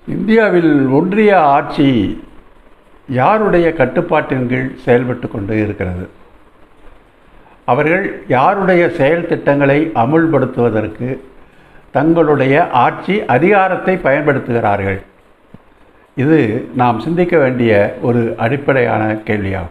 இந்தியாவில் ஒன்றிய ஆட்சி யாருடைய கட்டுப்பாட்டின் கீழ் செயல்பட்டு கொண்டு இருக்கிறது அவர்கள் யாருடைய செயல் திட்டங்களை அமுல்படுத்துவதற்கு தங்களுடைய ஆட்சி அதிகாரத்தை பயன்படுத்துகிறார்கள் இது நாம் சிந்திக்க வேண்டிய ஒரு அடிப்படையான கேள்வியாகும்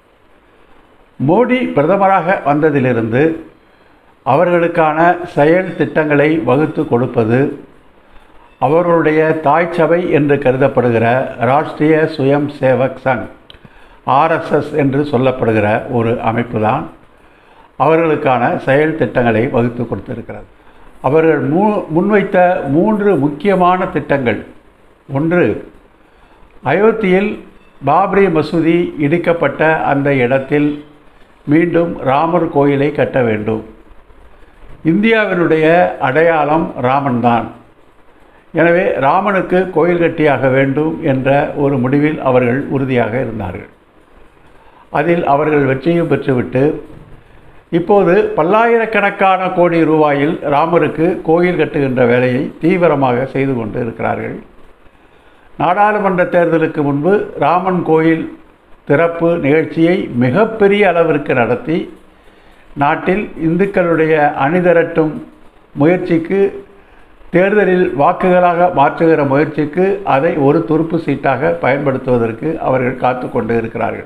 மோடி பிரதமராக வந்ததிலிருந்து அவர்களுக்கான செயல் திட்டங்களை வகுத்து கொடுப்பது அவர்களுடைய தாய் சபை என்று கருதப்படுகிற ராஷ்டிரிய சுயம் சேவக் சங் ஆர்எஸ்எஸ் என்று சொல்லப்படுகிற ஒரு அமைப்பு தான் அவர்களுக்கான செயல் திட்டங்களை வகுத்து கொடுத்திருக்கிறது அவர்கள் மூ முன்வைத்த மூன்று முக்கியமான திட்டங்கள் ஒன்று அயோத்தியில் பாப்ரி மசூதி இடிக்கப்பட்ட அந்த இடத்தில் மீண்டும் ராமர் கோயிலை கட்ட வேண்டும் இந்தியாவினுடைய அடையாளம் ராமன் தான் எனவே ராமனுக்கு கோயில் கட்டியாக வேண்டும் என்ற ஒரு முடிவில் அவர்கள் உறுதியாக இருந்தார்கள் அதில் அவர்கள் வெற்றியும் பெற்றுவிட்டு இப்போது பல்லாயிரக்கணக்கான கோடி ரூபாயில் ராமருக்கு கோயில் கட்டுகின்ற வேலையை தீவிரமாக செய்து கொண்டு இருக்கிறார்கள் நாடாளுமன்ற தேர்தலுக்கு முன்பு ராமன் கோயில் திறப்பு நிகழ்ச்சியை மிகப்பெரிய அளவிற்கு நடத்தி நாட்டில் இந்துக்களுடைய அணிதிரட்டும் முயற்சிக்கு தேர்தலில் வாக்குகளாக மாற்றுகிற முயற்சிக்கு அதை ஒரு துருப்பு சீட்டாக பயன்படுத்துவதற்கு அவர்கள் காத்து கொண்டு இருக்கிறார்கள்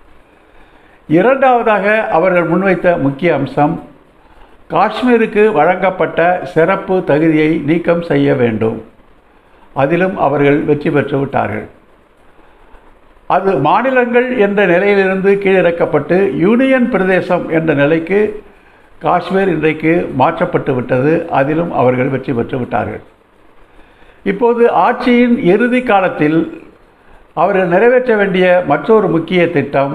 இரண்டாவதாக அவர்கள் முன்வைத்த முக்கிய அம்சம் காஷ்மீருக்கு வழங்கப்பட்ட சிறப்பு தகுதியை நீக்கம் செய்ய வேண்டும் அதிலும் அவர்கள் வெற்றி பெற்று விட்டார்கள் அது மாநிலங்கள் என்ற நிலையிலிருந்து கீழிறக்கப்பட்டு யூனியன் பிரதேசம் என்ற நிலைக்கு காஷ்மீர் இன்றைக்கு மாற்றப்பட்டு விட்டது அதிலும் அவர்கள் வெற்றி பெற்று விட்டார்கள் இப்போது ஆட்சியின் இறுதி காலத்தில் அவர்கள் நிறைவேற்ற வேண்டிய மற்றொரு முக்கிய திட்டம்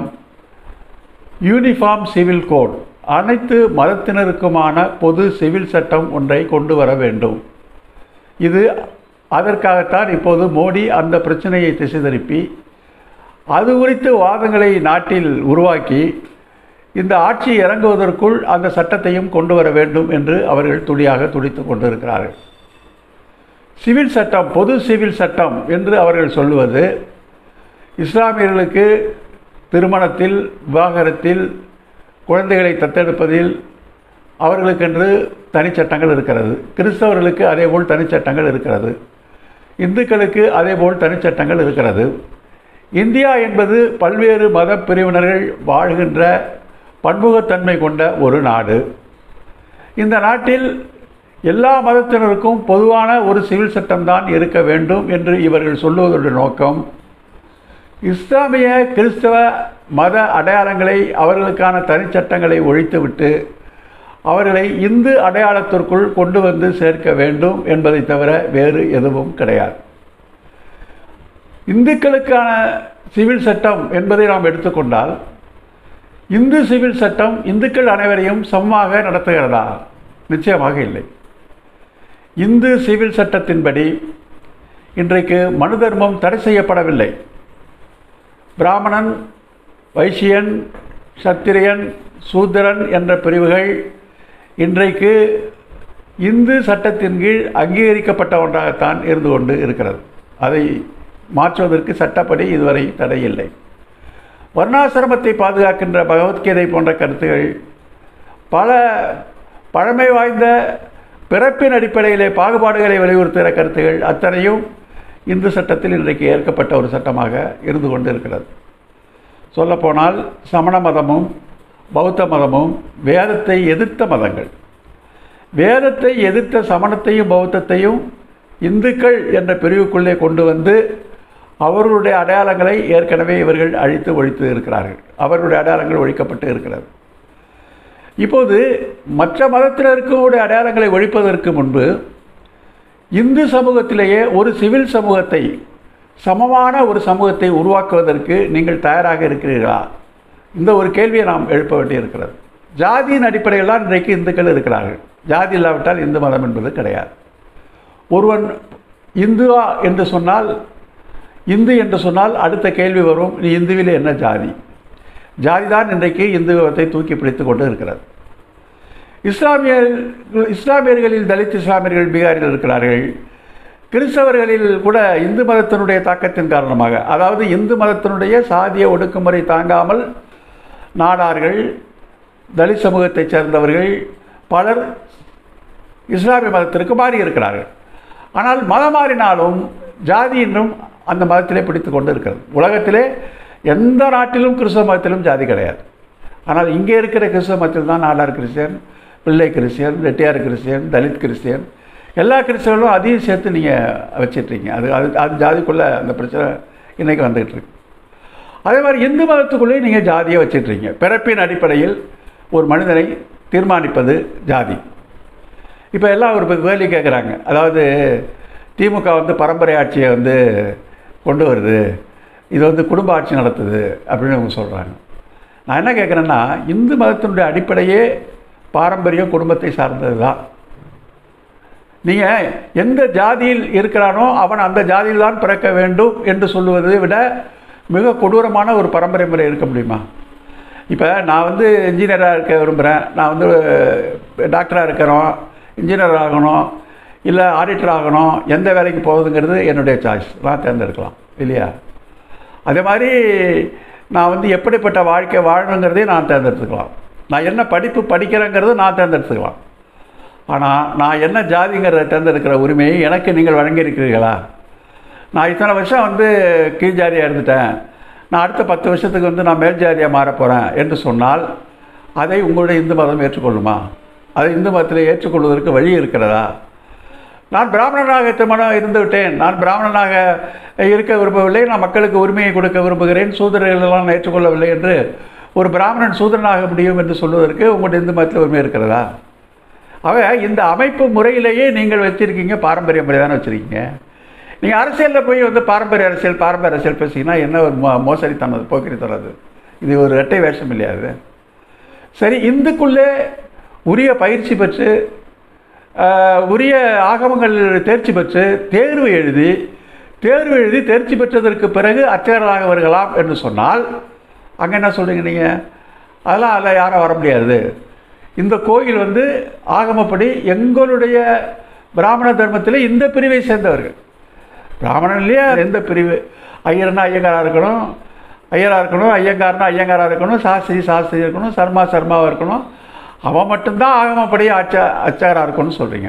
யூனிஃபார்ம் சிவில் கோட் அனைத்து மதத்தினருக்குமான பொது சிவில் சட்டம் ஒன்றை கொண்டு வர வேண்டும் இது அதற்காகத்தான் இப்போது மோடி அந்த பிரச்சனையை திசை திருப்பி அது குறித்து வாதங்களை நாட்டில் உருவாக்கி இந்த ஆட்சி இறங்குவதற்குள் அந்த சட்டத்தையும் கொண்டு வர வேண்டும் என்று அவர்கள் துடியாக துடித்து கொண்டிருக்கிறார்கள் சிவில் சட்டம் பொது சிவில் சட்டம் என்று அவர்கள் சொல்லுவது இஸ்லாமியர்களுக்கு திருமணத்தில் விவாகரத்தில் குழந்தைகளை தத்தெடுப்பதில் அவர்களுக்கென்று தனிச்சட்டங்கள் இருக்கிறது கிறிஸ்தவர்களுக்கு அதேபோல் தனிச்சட்டங்கள் இருக்கிறது இந்துக்களுக்கு அதேபோல் தனிச்சட்டங்கள் இருக்கிறது இந்தியா என்பது பல்வேறு மத பிரிவினர்கள் வாழ்கின்ற பன்முகத்தன்மை கொண்ட ஒரு நாடு இந்த நாட்டில் எல்லா மதத்தினருக்கும் பொதுவான ஒரு சிவில் சட்டம்தான் இருக்க வேண்டும் என்று இவர்கள் சொல்லுவதோட நோக்கம் இஸ்லாமிய கிறிஸ்தவ மத அடையாளங்களை அவர்களுக்கான தனிச்சட்டங்களை ஒழித்துவிட்டு அவர்களை இந்து அடையாளத்திற்குள் கொண்டு வந்து சேர்க்க வேண்டும் என்பதை தவிர வேறு எதுவும் கிடையாது இந்துக்களுக்கான சிவில் சட்டம் என்பதை நாம் எடுத்துக்கொண்டால் இந்து சிவில் சட்டம் இந்துக்கள் அனைவரையும் சமமாக நடத்துகிறதா நிச்சயமாக இல்லை இந்து சிவில் சட்டத்தின்படி இன்றைக்கு மனு தர்மம் தடை செய்யப்படவில்லை பிராமணன் வைசியன் சத்திரியன் சூத்திரன் என்ற பிரிவுகள் இன்றைக்கு இந்து சட்டத்தின் கீழ் அங்கீகரிக்கப்பட்ட ஒன்றாகத்தான் இருந்து கொண்டு இருக்கிறது அதை மாற்றுவதற்கு சட்டப்படி இதுவரை தடையில்லை வர்ணாசிரமத்தை பாதுகாக்கின்ற பகவத்கீதை போன்ற கருத்துகள் பல பழமை வாய்ந்த பிறப்பின் அடிப்படையிலே பாகுபாடுகளை வலியுறுத்துகிற கருத்துகள் அத்தனையும் இந்து சட்டத்தில் இன்றைக்கு ஏற்கப்பட்ட ஒரு சட்டமாக இருந்து கொண்டு இருக்கிறது சொல்லப்போனால் சமண மதமும் பௌத்த மதமும் வேதத்தை எதிர்த்த மதங்கள் வேதத்தை எதிர்த்த சமணத்தையும் பௌத்தத்தையும் இந்துக்கள் என்ற பிரிவுக்குள்ளே கொண்டு வந்து அவர்களுடைய அடையாளங்களை ஏற்கனவே இவர்கள் அழித்து ஒழித்து இருக்கிறார்கள் அவர்களுடைய அடையாளங்கள் ஒழிக்கப்பட்டு இருக்கிறது இப்போது மற்ற மதத்தினருக்கும் அடையாளங்களை ஒழிப்பதற்கு முன்பு இந்து சமூகத்திலேயே ஒரு சிவில் சமூகத்தை சமமான ஒரு சமூகத்தை உருவாக்குவதற்கு நீங்கள் தயாராக இருக்கிறீர்களா இந்த ஒரு கேள்வியை நாம் எழுப்ப வேண்டியிருக்கிறது ஜாதியின் அடிப்படையில் தான் இன்றைக்கு இந்துக்கள் இருக்கிறார்கள் ஜாதி இல்லாவிட்டால் இந்து மதம் என்பது கிடையாது ஒருவன் இந்துவா என்று சொன்னால் இந்து என்று சொன்னால் அடுத்த கேள்வி வரும் நீ இந்துவில் என்ன ஜாதி ஜாதி தான் இன்றைக்கு இந்து மதத்தை தூக்கி பிடித்து கொண்டு இருக்கிறது இஸ்லாமியர் இஸ்லாமியர்களில் தலித் இஸ்லாமியர்கள் பீகாரில் இருக்கிறார்கள் கிறிஸ்தவர்களில் கூட இந்து மதத்தினுடைய தாக்கத்தின் காரணமாக அதாவது இந்து மதத்தினுடைய சாதிய ஒடுக்குமுறை தாங்காமல் நாடார்கள் தலித் சமூகத்தைச் சேர்ந்தவர்கள் பலர் இஸ்லாமிய மதத்திற்கு மாறி இருக்கிறார்கள் ஆனால் மதம் மாறினாலும் ஜாதி இன்னும் அந்த மதத்திலே பிடித்து கொண்டு இருக்கிறது உலகத்திலே எந்த நாட்டிலும் கிறிஸ்தவ மதத்திலும் ஜாதி கிடையாது ஆனால் இங்கே இருக்கிற கிறிஸ்தவ மதத்தில் தான் Nadar Christian Pillai Christian Reddiar Christian Dalit Christian எல்லா கிறிஸ்தவர்களும் அதையும் சேர்த்து நீங்கள் வச்சிட்றீங்க அது அது அது ஜாதிக்குள்ளே அந்த பிரச்சனை இன்றைக்கி வந்துகிட்டு இருக்கு அதே மாதிரி இந்து மதத்துக்குள்ளேயும் நீங்கள் ஜாதியை வச்சிட்றீங்க பிறப்பின் அடிப்படையில் ஒரு மனிதனை தீர்மானிப்பது ஜாதி இப்போ எல்லாம் ஒரு கேள்வி கேட்குறாங்க அதாவது திமுக வந்து பரம்பரை ஆட்சியை வந்து கொண்டு வருது இது வந்து குடும்ப ஆட்சி நடத்துது அப்படின்னு அவங்க சொல்கிறாங்க நான் என்ன கேட்குறேன்னா இந்து மதத்தினுடைய அடிப்படையே பாரம்பரியம் குடும்பத்தை சார்ந்தது தான் நீங்கள் எந்த ஜாதியில் இருக்கிறானோ அவன் அந்த ஜாதியில் தான் பிறக்க வேண்டும் என்று சொல்லுவதை விட மிக கொடூரமான ஒரு பரம்பரை முறை இருக்க முடியுமா இப்போ நான் வந்து இன்ஜினியராக இருக்க விரும்புகிறேன் நான் வந்து டாக்டராக இருக்கிறோம் இன்ஜினியர் ஆகணும் இல்லை ஆடிட்டர் ஆகணும் எந்த வேலைக்கு போகுதுங்கிறது என்னுடைய சாய்ஸ் நான் தேர்ந்தெடுக்கலாம் இல்லையா அதே மாதிரி நான் வந்து எப்படிப்பட்ட வாழ்க்கை வாழணுங்கிறதையும் நான் தேர்ந்தெடுத்துக்கலாம் நான் என்ன படிப்பு படிக்கிறேங்கிறது நான் தேர்ந்தெடுத்துக்கலாம் ஆனால் நான் என்ன ஜாதிங்கிறத தேர்ந்தெடுக்கிற உரிமையை எனக்கு நீங்கள் வழங்கியிருக்கிறீர்களா நான் இத்தனை வருஷம் வந்து கீழ் ஜாதியாக இருந்துட்டேன் நான் அடுத்த பத்து வருஷத்துக்கு வந்து நான் மேல் ஜாதியாக மாறப் போகிறேன் என்று சொன்னால் அதை உங்களுடைய இந்து மதம் ஏற்றுக்கொள்ளுமா அதை இந்து மதத்தில் ஏற்றுக்கொள்வதற்கு வழி இருக்கிறதா நான் பிராமணனாக திருமணம் இருந்து விட்டேன் நான் பிராமணனாக இருக்க விரும்பவில்லை நான் மக்களுக்கு உரிமையை கொடுக்க விரும்புகிறேன் சூதரர்களெல்லாம் நான் ஏற்றுக்கொள்ளவில்லை என்று ஒரு பிராமணன் சூதரனாக முடியும் என்று சொல்வதற்கு உங்களுடைய இந்து மதத்தில் உரிமை இருக்கிறதா ஆக இந்த அமைப்பு முறையிலேயே நீங்கள் வச்சுருக்கீங்க பாரம்பரிய முறை தானே வச்சுருக்கீங்க நீங்கள் அரசியலில் போய் வந்து பாரம்பரிய அரசியல் பாரம்பரிய அரசியல் பேசிங்கன்னா என்ன ஒரு மோ மோசடித்தனம் போக்கிரித்தனம் அது இது ஒரு இரட்டை வேஷம் இல்லையா அது சரி இந்துக்குள்ளே உரிய பயிற்சி பெற்று ஆஹ், உரிய ஆகமங்கள் தேர்ச்சி பெற்று தேர்வு எழுதி தேர்வு எழுதி தேர்ச்சி பெற்றதற்கு பிறகு அர்ச்சகர்களாக வருகலாம் என்று சொன்னால் அங்கே என்ன சொல்கிறீங்க நீங்கள் அதெல்லாம் அதில் யாரும் வர முடியாது இந்த கோயில் வந்து ஆகமப்படி எங்களுடைய பிராமண தர்மத்தில் இந்த பிரிவை சேர்ந்தவர்கள் பிராமணன்லேயே எந்த பிரிவு ஐயர்னா ஐயங்காராக இருக்கணும் ஐயராக இருக்கணும் ஐயங்காரனா ஐயங்காராக இருக்கணும் சாஸ்திரி சாஸ்திரி இருக்கணும் சர்மா சர்மாவாக இருக்கணும் அவன் மட்டும்தான் ஆகமப்படி அச்ச அச்சகராக இருக்கணும்னு சொல்கிறீங்க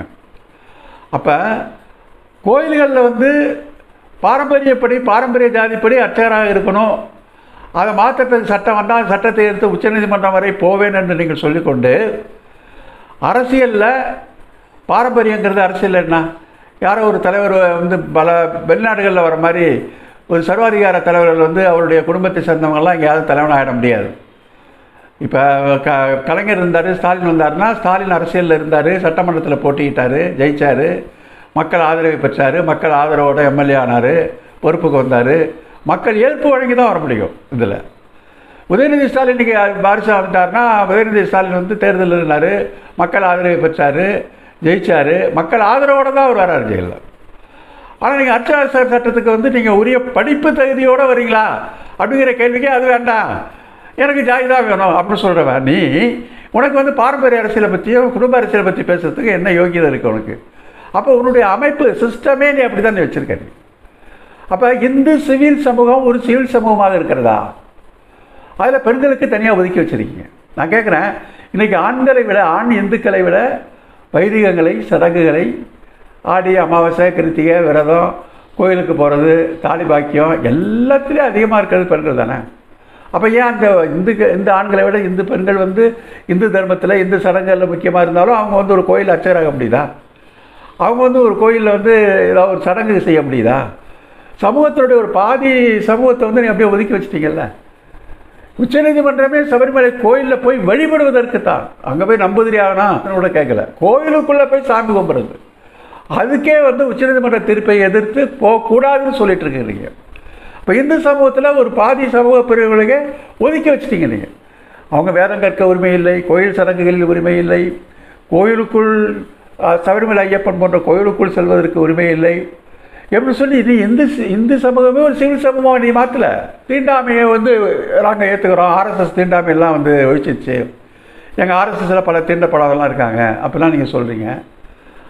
அப்போ கோயில்களில் வந்து பாரம்பரியப்படி பாரம்பரிய ஜாதிப்படி அர்ச்சகராக இருக்கணும் அதை மாற்றத்துக்கு சட்டம் வந்தால் சட்டத்தை எடுத்து உச்சநீதிமன்றம் வரை போவேன் என்று நீங்கள் சொல்லிக்கொண்டு அரசியலில் பாரம்பரியங்கிறது அரசியல் என்ன யாரோ ஒரு தலைவர் வந்து பல வெளிநாடுகளில் வர மாதிரி ஒரு சர்வாதிகார தலைவர்கள் வந்து அவருடைய குடும்பத்தை சேர்ந்தவங்கெல்லாம் எங்கேயாவது தலைவனாக ஆகிட முடியாது இப்போ க கலைஞர் இருந்தார் ஸ்டாலின் வந்தாருன்னா ஸ்டாலின் அரசியலில் இருந்தார் சட்டமன்றத்தில் போட்டிக்கிட்டார் ஜெயிச்சார் மக்கள் ஆதரவை பெற்றார் மக்கள் ஆதரவோட எம்எல்ஏ ஆனார் பொறுப்புக்கு வந்தார் மக்கள் ஏற்பு வழங்கி தான் வர முடியும் இதில் உதயநிதி ஸ்டாலின் இன்றைக்கி பாரிசா வந்துட்டார்னா உதயநிதி ஸ்டாலின் வந்து தேர்தலில் இருந்தார் மக்கள் ஆதரவை பெற்றார் ஜெயிச்சார் மக்கள் ஆதரவோடு தான் அவர் வரார் ஜெயிலில் ஆனால் நீங்கள் அர்ச்சகர் சட்டத்துக்கு வந்து நீங்கள் உரிய படிப்பு தகுதியோடு வரீங்களா அப்படிங்கிற கேள்விக்கே அது வேண்டாம் எனக்கு ஜாதி தான் வேணும் அப்படின்னு சொல்கிறவன் நீ உனக்கு வந்து பாரம்பரிய அரசியலை பற்றியும் குடும்ப அரசியலை பற்றி பேசுறதுக்கு என்ன யோகியதை இருக்குது உனக்கு அப்போ உன்னுடைய அமைப்பு சிஸ்டமே நீ அப்படி தான் நீ வச்சுருக்க நீ அப்போ இந்து சிவில் சமூகம் ஒரு சிவில் சமூகமாக இருக்கிறதா அதில் பெண்களுக்கு தனியாக ஒதுக்கி வச்சுருக்கீங்க நான் கேட்குறேன் இன்றைக்கி ஆண்களை விட ஆண் இந்துக்களை விட வைதிகங்களை சடங்குகளை ஆடி அமாவாசை கிருத்திகை விரதம் கோயிலுக்கு போகிறது தாலி பாக்கியம் எல்லாத்துலேயும் அதிகமாக இருக்கிறது பெண்கள் தானே அப்போ ஏன் அந்த இந்து இந்த ஆண்களை விட இந்து பெண்கள் வந்து இந்து தர்மத்தில் இந்து சடங்குகளில் முக்கியமாக இருந்தாலும் அவங்க வந்து ஒரு கோயில் அர்ச்சகராக முடியுதா அவங்க வந்து ஒரு கோயிலில் வந்து ஏதாவது ஒரு சடங்கு செய்ய முடியுதா சமூகத்தினுடைய ஒரு பாதி சமூகத்தை வந்து நீ அப்படியே ஒதுக்கி வச்சிட்டீங்கல்ல உச்சநீதிமன்றமே சபரிமலை கோயிலில் போய் வழிபடுவதற்கு தான் அங்கே போய் நம்புதிரி ஆகணும் கூட கேட்கல கோயிலுக்குள்ளே போய் சாமி கும்பிடுறது அதுக்கே வந்து உச்சநீதிமன்ற தீர்ப்பை எதிர்த்து போகக்கூடாதுன்னு சொல்லிட்டு இருக்கிறீங்க இப்போ இந்து சமூகத்தில் ஒரு பாதி சமூக பிரிவுகளுக்கே ஒதுக்கி வச்சிட்டீங்க நீங்கள் அவங்க வேதம் கற்க உரிமை இல்லை கோயில் சடங்குகளில் உரிமை இல்லை கோயிலுக்குள் அஹ், சபரிமலை ஐயப்பன் போன்ற கோயிலுக்குள் செல்வதற்கு உரிமை இல்லை எப்படி சொல்லி இது இந்து சி- இந்து சமூகமே ஒரு சிவில் சமூகம் நீ மாற்றல தீண்டாமையை வந்து நாங்கள் ஏற்றுக்கிறோம் ஆர்எஸ்எஸ் தீண்டாமையெல்லாம் வந்து ஒழிச்சிச்சு எங்கள் ஆர்எஸ்எஸ்ல பல தீண்டப்படாதெல்லாம் இருக்காங்க அப்படிலாம் நீங்கள் சொல்கிறீங்க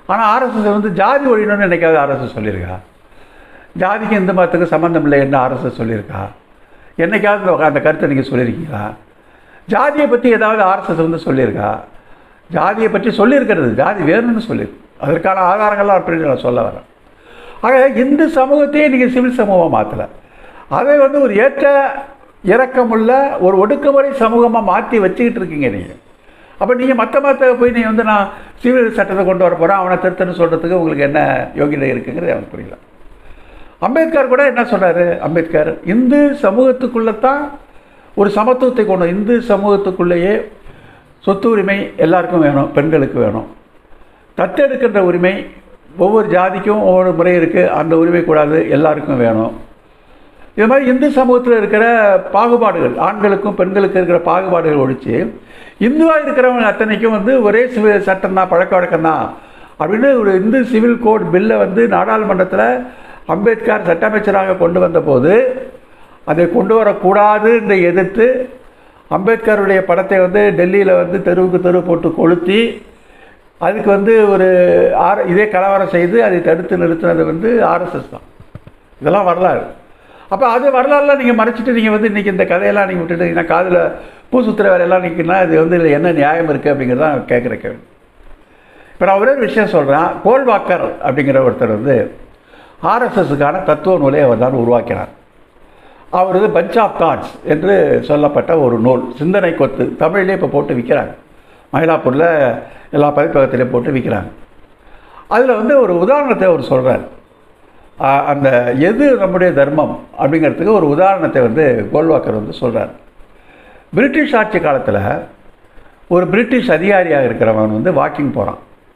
ஆனால் ஆர்எஸ்எஸ் வந்து ஜாதி ஒழியணும்னு என்னைக்காவது ஆர்எஸ்எஸ் சொல்லியிருக்கா ஜாதிக்கு இந்த மதத்துக்கு சம்மந்தம் இல்லை என்ன ஆர்எஸ்எஸ் சொல்லியிருக்கா என்னைக்காவது இந்த- அந்த கருத்தை நீங்கள் சொல்லியிருக்கீங்களா ஜாதியை பற்றி ஏதாவது ஆர்எஸ்எஸ் வந்து சொல்லியிருக்கா ஜாதியை பற்றி சொல்லியிருக்கிறது ஜாதி வேணும்னு சொல்லியிருக்கு அதற்கான ஆதாரங்கள்லாம் அப்படின்னு நான் சொல்ல வரேன் ஆக இந்து சமூகத்தையே நீங்கள் சிவில் சமூகமாக மாற்றலை அதை வந்து ஒரு ஏற்ற இறக்கமுள்ள ஒரு ஒடுக்குமுறை சமூகமாக மாற்றி வச்சுக்கிட்டு இருக்கீங்க நீங்கள் அப்போ நீங்கள் மற்ற மற்ற போய் நீங்கள் வந்து நான் சிவில் சட்டத்தை கொண்டு வர போகிறேன் அவனை திருத்தன்னு சொல்கிறதுக்கு உங்களுக்கு என்ன யோகியதை இருக்குங்கிறது எனக்கு புரியல அம்பேத்கர் கூட என்ன சொல்றாரு அம்பேத்கர் இந்து சமூகத்துக்குள்ளே தான் ஒரு சமத்துவத்தை கொண்டு இந்து சமூகத்துக்குள்ளேயே சொத்து உரிமை எல்லாருக்கும் வேணும் பெண்களுக்கு வேணும் தத்தெடுக்கின்ற உரிமை ஒவ்வொரு ஜாதிக்கும் ஒவ்வொரு முறை இருக்குது அந்த உரிமை கூடாது எல்லாருக்கும் வேணும் இது மாதிரி இந்து சமூகத்தில் இருக்கிற பாகுபாடுகள் ஆண்களுக்கும் பெண்களுக்கும் இருக்கிற பாகுபாடுகள் ஒழிச்சு இந்துவாக இருக்கிறவங்க அத்தனைக்கும் வந்து ஒரே சிவில் சட்டம் தான் பழக்க வழக்கம் தான் அப்படின்னு ஒரு இந்து சிவில் கோட் பில்லை வந்து நாடாளுமன்றத்தில் அம்பேத்கர் சட்ட அமைச்சராக கொண்டு வந்தபோது அதை கொண்டு வரக்கூடாது என்று எதிர்த்து அம்பேத்கருடைய படத்தை வந்து டெல்லியில் வந்து தெருவுக்கு தெரு போட்டு கொளுத்தி அதுக்கு வந்து ஒரு ஆர் இதே கலவரம் செய்து அதை தடுத்து நிறுத்தினது வந்து ஆர்எஸ்எஸ் தான் இதெல்லாம் வரலாறு அப்போ அது வரலாறுலாம் நீங்கள் மறைச்சிட்டு நீங்கள் வந்து இன்றைக்கி இந்த கதையெல்லாம் நீங்கள் விட்டுட்டு காதில் பூ சுத்துற வேலையெல்லாம் நிற்கினா இது வந்து இதில் என்ன நியாயம் இருக்குது அப்படிங்கிறது தான் கேட்குற கேள்வி இப்போ நான் ஒரே ஒரு விஷயம் சொல்கிறேன் கோல்வாக்கர் அப்படிங்கிற ஒருத்தர் வந்து ஆர்எஸ்எஸ்ஸுக்கான தத்துவ நூலை அவர் தான் உருவாக்கினார் அவரது பஞ்ச் ஆஃப் தாட்ஸ் என்று சொல்லப்பட்ட ஒரு நூல் சிந்தனை கொத்து தமிழ்லேயே இப்போ போட்டு விற்கிறாங்க மயிலாப்பூரில் எல்லா பதிப்பகத்திலையும் போட்டு விற்கிறாங்க அதில் வந்து ஒரு உதாரணத்தை அவர் சொல்கிறார் அந்த எது நம்முடைய தர்மம் அப்படிங்கிறதுக்கு ஒரு உதாரணத்தை வந்து கோல்வாக்கர் வந்து சொல்கிறார் பிரிட்டிஷ் ஆட்சி காலத்தில் ஒரு பிரிட்டிஷ் அதிகாரியாக இருக்கிறவன் வந்து வாக்கிங் போகிறான்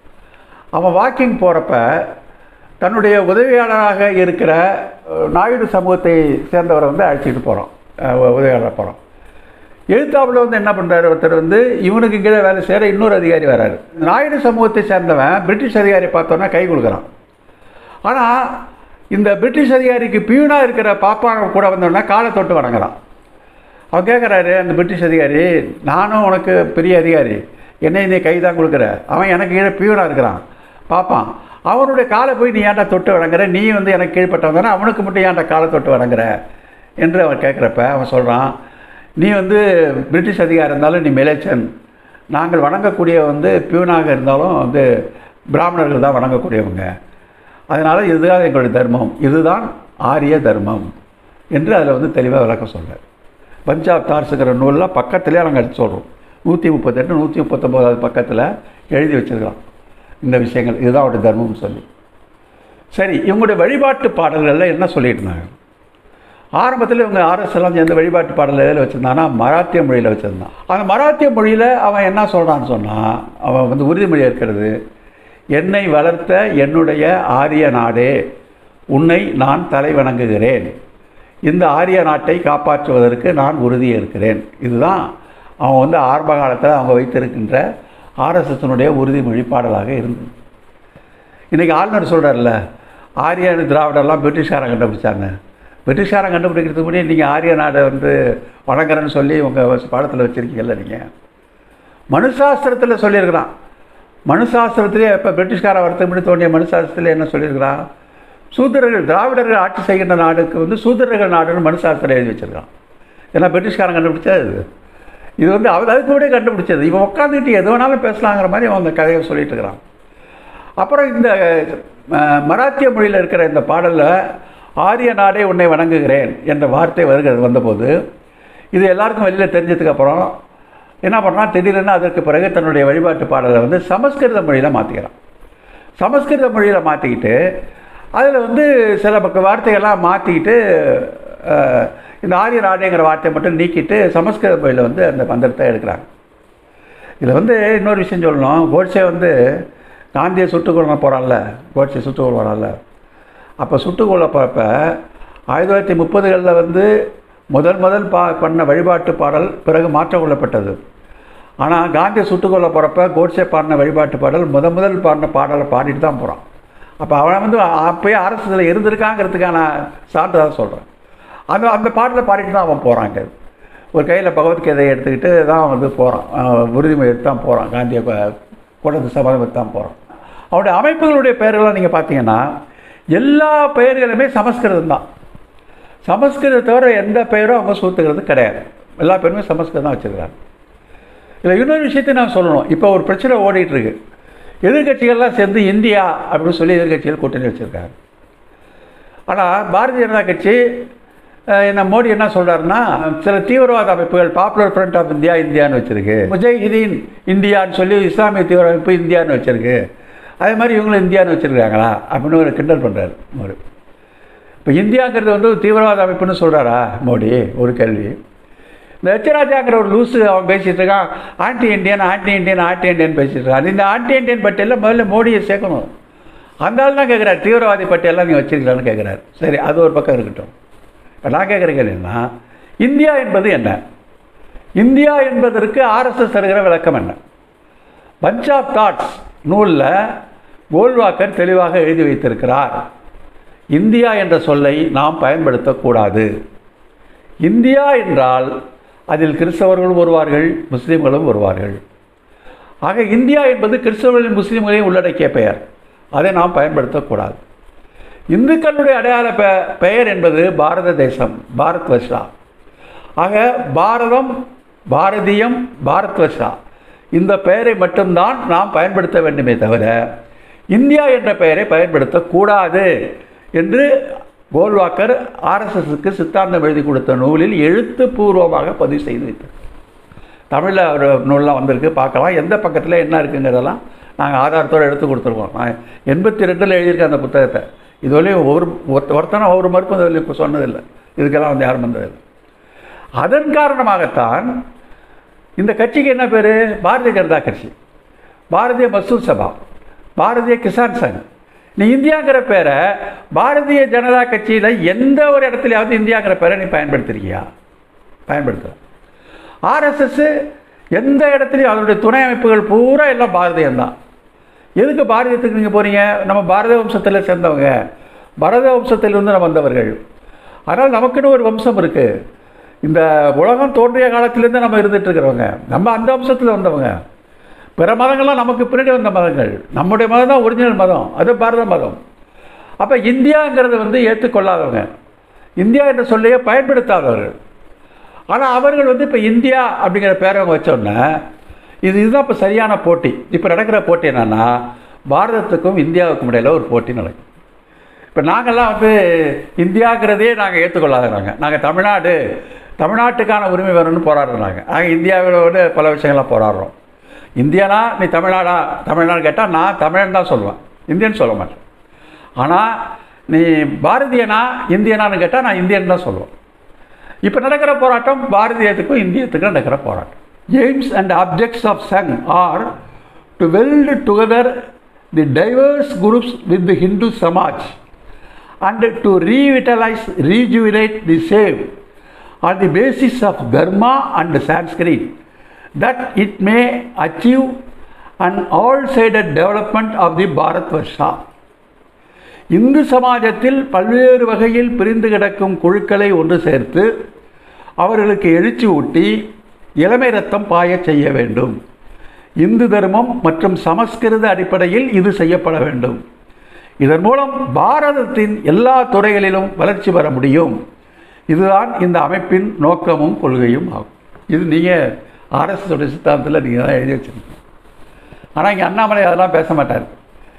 அவன் வாக்கிங் போகிறப்ப தன்னுடைய உதவியாளராக இருக்கிற அஹ், நாயுடு சமூகத்தை சேர்ந்தவரை வந்து அழைச்சிட்டு போகிறோம் உதவியாளர் போகிறோம் எழுத்தாப்புல வந்து என்ன பண்ணுறாரு ஒருத்தர் வந்து இவனுக்கு கீழே வேலை செய்கிற இன்னொரு அதிகாரி வராரு நாயுடு சமூகத்தை சேர்ந்தவன் பிரிட்டிஷ் அதிகாரி பார்த்தோன்னா கை கொடுக்குறான் ஆனால் இந்த பிரிட்டிஷ் அதிகாரிக்கு பியூனாக இருக்கிற பாப்பாங்க கூட வந்தோடனே காலை தொட்டு வணங்குறான் அவன் கேட்குறாரு அந்த பிரிட்டிஷ் அதிகாரி நானும் உனக்கு பெரிய அதிகாரி என்னை நீ கை தான் கொடுக்குற அவன் எனக்கு கீழே பியூனாக இருக்கிறான் பார்ப்பான் அவனுடைய காலை போய் நீ ஏன்டா தொட்டு வணங்குற நீ வந்து எனக்கு கீழ்ப்பட்டவன் தானே அவனுக்கு மட்டும் ஏன்டா காலை தொட்டு வணங்குற என்று அவன் கேட்குறப்ப அவன் சொல்கிறான் நீ வந்து பிரிட்டிஷ் அதிகாரி இருந்தாலும் நீ மிலேச்சன் நாங்கள் வணங்கக்கூடிய வந்து பியூனாக இருந்தாலும் வந்து பிராமணர்கள் தான் வணங்கக்கூடியவங்க அதனால் இதுதான் எங்களுடைய தர்மம் இதுதான் ஆரிய தர்மம் என்று அதில் வந்து தெளிவாக விளக்கம் சொல்கிறார் பஞ்சாப் தார்ஸுங்கிற நூலில் பக்கத்திலே நாங்கள் எடுத்து சொல்கிறோம் நூற்றி முப்பத்தெட்டு நூற்றி முப்பத்தொம்போதாவது பக்கத்தில் எழுதி வச்சிருக்கலாம் இந்த விஷயங்கள் இதுதான் அவருடைய தர்மம்னு சொல்லி சரி இவங்களுடைய வழிபாட்டு பாடல்களில் என்ன சொல்லிட்டு இருந்தாங்க ஆரம்பத்தில் இவங்க ஆர்எஸ் எல்லாம் சேர்ந்த வழிபாட்டு பாடல் எதில் வச்சுருந்தான்னா மராத்திய மொழியில் வச்சுருந்தான் அந்த மராத்திய மொழியில் அவன் என்ன சொல்கிறான்னு சொன்னால் அவன் வந்து உறுதிமொழி இருக்கிறது என்னை வளர்த்த என்னுடைய ஆரிய நாடே உன்னை நான் தலை வணங்குகிறேன் இந்த ஆரிய நாட்டை காப்பாற்றுவதற்கு நான் உறுதி இருக்கிறேன் இதுதான் அவன் வந்து ஆரம்ப காலத்தில் அவங்க வைத்திருக்கின்ற ஆர்எஸ்எஸ்னுடைய உறுதிமொழி பாடலாக இருந்தது இன்றைக்கி ஆளுநர் சொல்கிறார்ல ஆரிய திராவிடெல்லாம் பிரிட்டிஷ்காரன் கண்டுபிடிச்சாங்க பிரிட்டிஷ்காரன் கண்டுபிடிக்கிறதுக்கு முன்னாடி நீங்கள் ஆரிய நாடை வந்து வணங்குறேன்னு சொல்லி உங்கள் பாடத்தில் வச்சுருக்கீங்கல்ல நீங்கள் மனுசாஸ்திரத்தில் சொல்லியிருக்கிறான் மனுசாஸ்திரத்திலே இப்போ பிரிட்டிஷ்காரன் வரத்துக்கு முன்னாடி தோண்டிய மனுசாஸ்திரத்தில் என்ன சொல்லியிருக்கிறான் சூத்திரர்கள் திராவிடர்கள் ஆட்சி செய்கின்ற நாடுக்கு வந்து சூத்திரர்கள் நாடுன்னு மனுசாஸ்திரம் எழுதி வச்சிருக்கான் ஏன்னா பிரிட்டிஷ்காரன் கண்டுபிடிச்சது இது. இது வந்து அவர் அதுக்கு முன்னாடியே கண்டுபிடிச்சது இவன் உட்காந்துக்கிட்டு எது வேணாலும் பேசலாங்கிற மாதிரி அவன் அந்த கதையை சொல்லிட்டு இருக்கிறான் அப்புறம் இந்த அஹ், மராத்திய மொழியில் இருக்கிற இந்த பாடலில் ஆரிய நாடே உன்னை வணங்குகிறேன் என்ற வார்த்தை வருகிறது வந்தபோது இது எல்லாருக்கும் வெளியில் தெரிஞ்சதுக்கு அப்புறம் என்ன பண்ணுறான் திடீர்னு அதற்கு பிறகு தன்னுடைய வழிபாட்டு பாடலை வந்து சமஸ்கிருத மொழியில் மாற்றிக்கிறான் சமஸ்கிருத மொழியில் மாற்றிக்கிட்டு அதில் வந்து சில பக்க வார்த்தைகள்லாம் மாற்றிக்கிட்டு அஹ், இந்த ஆரிய நாடேங்கிற வார்த்தையை மட்டும் நீக்கிட்டு சமஸ்கிருத மொழியில் வந்து அந்த மந்திரத்தை எடுக்கிறாங்க இதில் வந்து இன்னொரு விஷயம் சொல்லணும் கோட்ஸே வந்து காந்தியை சுட்டுக்கொள்ள போகிறான்ல கோட்ஸே சுட்டுக்கொள்ள போகிறான்ல அப்போ சுட்டுக்கொள்ள போகிறப்ப ஆயிரத்தி தொள்ளாயிரத்தி முப்பதுகளில் வந்து முதல் முதல் பா பண்ண வழிபாட்டு பாடல் பிறகு மாற்றக்கொள்ளப்பட்டது ஆனால் காந்தியை சுட்டுக்கொள்ள போகிறப்ப கோட்ஸே பாடின வழிபாட்டு பாடல் முத முதல் பாடின பாடலை பாடிட்டு தான் போகிறான் அப்போ அவன் வந்து அப்போயே அரசில் இருந்திருக்காங்கிறதுக்கான சான்று தான் சொல்கிறேன் அந்த அந்த பாடலை பாடிட்டு தான் அவன் போகிறாங்க ஒரு கையில் பகவத்கீதையை எடுத்துக்கிட்டு தான் வந்து போகிறான் உறுதிமொழி எடுத்து தான் போகிறான் காந்தியை கொ- கொண்டு வந்து சபதம் எடுத்து தான் போகிறான் அவருடைய அமைப்புகளுடைய பெயர்கள்லாம் நீங்கள் பார்த்தீங்கன்னா எல்லா பெயர்களுமே சமஸ்கிருதம் தான் சமஸ்கிருதத்தை தவிர எந்த பெயரும் அவங்க சூத்துக்கிறது கிடையாது எல்லா பேருமே சமஸ்கிருதம் தான் வச்சுருக்காங்க இதில் இன்னொரு விஷயத்தை நான் சொல்லணும் இப்போ ஒரு பிரச்சனை ஓடிட்டு இருக்கு எதிர்கட்சிகள்லாம் சேர்ந்து இந்தியா அப்படின்னு சொல்லி எதிர்கட்சிகள் கூட்டணி வச்சுருக்காங்க ஆனால் பாரதிய ஜனதா கட்சி அஹ், என்ன மோடி என்ன சொல்கிறாருன்னா சில தீவிரவாத அமைப்புகள் பாப்புலர் ஃப்ரண்ட் ஆஃப் இந்தியா இந்தியான்னு வச்சுருக்கு முஜாஹிதீன் இந்தியான்னு சொல்லி இஸ்லாமிய தீவிர அமைப்பு இந்தியான்னு வச்சுருக்கு அதே மாதிரி இவங்களும் இந்தியான்னு வச்சுருக்காங்களா அப்படின்னு ஒரு கிண்டல் பண்ணுறாரு மோடி இப்போ இந்தியாங்கிறது வந்து ஒரு தீவிரவாத அமைப்புன்னு சொல்கிறாரா மோடி ஒரு கேள்வி இந்த எச்சராஜாங்கிற ஒரு லூஸு அவன் பேசிகிட்டு இருக்கான் anti Indian anti Indian anti Indian பேசிகிட்டு இருக்கான் இந்த ஆன்டி இண்டியன் பட்டியலில் முதல்ல மோடியை சேர்க்கணும் அந்த ஆள் தான் கேட்குறாரு தீவிரவாதி பட்டியலாம் நீ வச்சிருக்கலான்னு கேட்குறாரு சரி அது ஒரு பக்கம் இருக்கட்டும் இப்போ நான் கேட்குற கேள்வின்னா இந்தியா என்பது என்ன இந்தியா என்பதற்கு ஆர்எஸ்எஸ் தருகிற விளக்கம் என்ன பஞ்ச் ஆஃப் தாட்ஸ் நூலில் கோல்வாக்கர் தெளிவாக எழுதி வைத்திருக்கிறார் இந்தியா என்ற சொல்லை நாம் பயன்படுத்தக்கூடாது இந்தியா என்றால் அதில் கிறிஸ்தவர்களும் வருவார்கள் முஸ்லீம்களும் வருவார்கள் ஆக இந்தியா என்பது கிறிஸ்தவர்களையும் முஸ்லீம்களையும் உள்ளடக்கிய பெயர் அதை நாம் பயன்படுத்தக்கூடாது இந்துக்களுடைய அடையாள பெ பெயர் என்பது பாரத தேசம் பாரத் வர்ஷா ஆக பாரதம் பாரதியம் பாரத் வர்ஷா இந்த பெயரை மட்டும்தான் நாம் பயன்படுத்த வேண்டுமே தவிர இந்தியா என்ற பெயரை பயன்படுத்தக்கூடாது என்று கோல்வாக்கர் ஆர்எஸ்எஸ்க்கு சித்தாந்தம் எழுதி கொடுத்த நூலில் எழுத்துப்பூர்வமாக பதிவு செய்து வைத்தார் தமிழில் ஒரு நூல்லாம் வந்திருக்கு பார்க்கலாம் எந்த பக்கத்தில் என்ன இருக்குங்கிறதெல்லாம் நாங்கள் ஆதாரத்தோடு எடுத்து கொடுத்துருக்கோம் நான் எண்பத்தி ரெண்டில் எழுதியிருக்கேன் அந்த புத்தகத்தை இதுவரையும் ஒரு ஒருத்த- ஒருத்தனை ஒரு மறுப்பு இதுவரையும் இப்போ சொன்னதில்லை இதுக்கெல்லாம் வந்து யாரும் வந்ததில்லை அதன் காரணமாகத்தான் இந்த கட்சிக்கு என்ன பேர் பாரதிய ஜனதா கட்சி பாரதிய மசூர் சபா பாரதிய கிசான் சங் நீ இந்தியாங்கிற பேரை பாரதிய ஜனதா கட்சியில் எந்த ஒரு இடத்துலையாவது இந்தியாங்கிற பேரை நீ பயன்படுத்திருக்கியா பயன்படுத்தல ஆர்எஸ்எஸ் எந்த இடத்துலையும் அதனுடைய துணை அமைப்புகள் பூரா எல்லாம் பாரதியம் தான் எதுக்கு பாரதியத்துக்கு நீங்கள் போகிறீங்க நம்ம பாரத வம்சத்தில் சேர்ந்தவங்க பரத வம்சத்திலிருந்து நம்ம வந்தவர்கள் ஆனால் நமக்குன்னு ஒரு வம்சம் இருக்குது இந்த உலகம் தோன்றிய காலத்திலேருந்து நம்ம இருந்துட்டு இருக்கிறவங்க நம்ம அந்த வம்சத்தில் வந்தவங்க பிற மதங்கள்லாம் நமக்கு பின்னாடி வந்த மதங்கள் நம்முடைய மதம் தான் ஒரிஜினல் மதம் அது பாரத மதம் அப்போ இந்தியாங்கிறது வந்து ஏற்றுக்கொள்ளாதவங்க இந்தியா என்ற சொல்லையே பயன்படுத்தாதவர்கள் ஆனால் அவர்கள் வந்து இப்போ இந்தியா அப்படிங்கிற பேரை அவங்க வச்சோன்னே இது இதுதான் இப்போ சரியான போட்டி இப்போ நடக்கிற போட்டி என்னன்னா பாரதத்துக்கும் இந்தியாவுக்கும் இடையில ஒரு போட்டி நடக்கும் இப்போ நாங்கள்லாம் வந்து இந்தியாங்கிறதே நாங்கள் ஏற்றுக்கொள்ளாதவங்க நாங்கள் தமிழ்நாடு தமிழ்நாட்டுக்கான உரிமை வேணும்னு போராடுறாங்க நாங்கள் இந்தியாவில் வந்து பல விஷயங்கள்லாம் போராடுறோம் இந்தியானா நீ தமிழ்நாடா தமிழ்நாடு கேட்டால் நான் தமிழன் தான் சொல்லுவேன் இந்தியன் சொல்ல மாட்டேன் ஆனால் நீ பாரதியனா இந்தியனான்னு கேட்டால் நான் இந்தியன் தான் சொல்லுவேன் இப்போ நடக்கிற போராட்டம் பாரதியத்துக்கும் இந்தியத்துக்கும் நடக்கிற போராட்டம் aims and objects of Sangh are to weld together the diverse groups with the Hindu Samaj and to revitalise rejuvenate the same on the basis of dharma and Sanskrit that it may achieve an all-sided development of the Bharat Varsha இந்து சமாஜத்தில் பல்வேறு வகையில் பிரிந்து கிடக்கும் குழுக்களை ஒன்று சேர்த்து அவர்களுக்கு எழுச்சி ஊட்டி இளமை ரத்தம் பாயச் செய்ய வேண்டும் இந்து தர்மம் மற்றும் சமஸ்கிருத அடிப்படையில் இது செய்யப்பட வேண்டும் இதன் மூலம் பாரதத்தின் எல்லா துறைகளிலும் வளர்ச்சி பெற முடியும் இதுதான் இந்த அமைப்பின் நோக்கமும் கொள்கையும் ஆகும் இது நீங்கள் ஆர்எஸ்எஸோட சித்தாந்தத்தில் நீங்கள் தான் எழுதி வச்சிருக்கீங்க ஆனால் இங்கே அண்ணாமலை அதெல்லாம் பேச மாட்டார்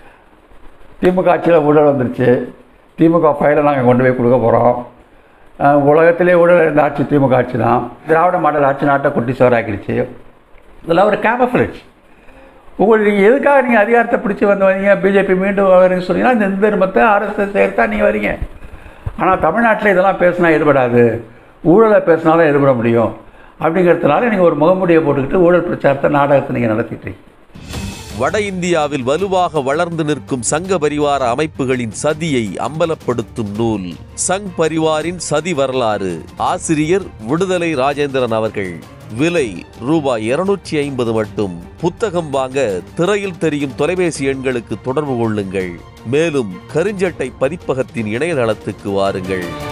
திமுக ஆட்சியில் ஊழல் வந்துருச்சு திமுக ஃபைலை நாங்கள் கொண்டு போய் கொடுக்க போகிறோம் உலகத்திலே ஊழல் இருந்த ஆட்சி திமுக ஆட்சி தான் திராவிட மாடல் ஆட்சி நாட்டை குட்டி சோறாக்கிடுச்சு இதெல்லாம் ஒரு கேமஃபிளேஜ் உங்களுக்கு நீங்கள் எதுக்காக நீங்கள் அதிகாரத்தை பிடிச்சி வந்து வரீங்க பிஜேபி மீண்டும் வரீங்கன்னு சொன்னீங்கன்னா இந்த இந்து தர்மத்தை ஆர்எஸ்எஸ் சேர்த்தா நீங்கள் வரீங்க ஆனால் தமிழ்நாட்டில் இதெல்லாம் பேசினா ஈடுபடாது ஊழலை பேசினாலும் ஈடுபட முடியும் அப்படிங்கிறதுனால நீங்கள் ஒரு முகமுடியை போட்டுக்கிட்டு ஊழல் பிரச்சாரத்தை நாடகத்தை நீங்கள் நடத்திட்டு இருக்கீங்க வட இந்தியாவில் வலுவாக வளர்ந்து நிற்கும் சங்க பரிவார அமைப்புகளின் சதியை அம்பலப்படுத்தும் நூல் சங் பரிவாரின் சதி வரலாறு ஆசிரியர் விடுதலை ராஜேந்திரன் அவர்கள் விலை ரூபாய் இருநூற்றி ஐம்பது மட்டும் புத்தகம் வாங்க திரையில் தெரியும் தொலைபேசி எண்களுக்கு தொடர்பு கொள்ளுங்கள் மேலும் கருஞ்சட்டை பதிப்பகத்தின் இணையதளத்துக்கு வாருங்கள்